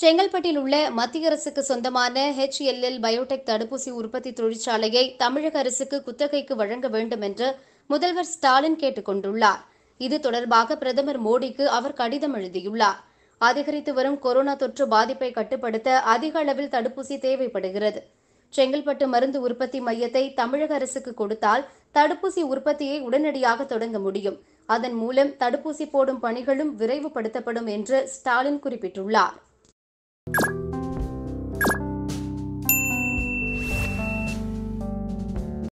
செங்கல்பட்டில் உள்ள மத்திய அரசுக்கு சொந்தமான ஹெச்எல்எல் பயோடெக் தடுப்பூசி உற்பத்தி தொழிற்சாலையை தமிழக அரசுக்கு குத்தகைக்கு வழங்க வேண்டும் என்று முதல்வர் ஸ்டாலின் கேட்டுக் கொண்டுள்ளார் இது தொடர்பாக பிரதமர் மோடிக்கு அவர் கடிதம் எழுதியுள்ளார் அதிகரித்து வரும் கொரோனா தொற்று பாதிப்பை கட்டுப்படுத்த அதிக அளவில் தடுப்பூசி தேவைப்படுகிறது செங்கல்பட்டு மருந்து உற்பத்தி மையத்தை தமிழக அரசுக்கு கொடுத்தால் தடுப்பூசி உற்பத்தியை உடனடியாக தொடங்க முடியும் அதன் மூலம் தடுப்பூசி போடும் பணிகளும் விரைவுபடுத்தப்படும் என்று ஸ்டாலின் குறிப்பிட்டுள்ளார்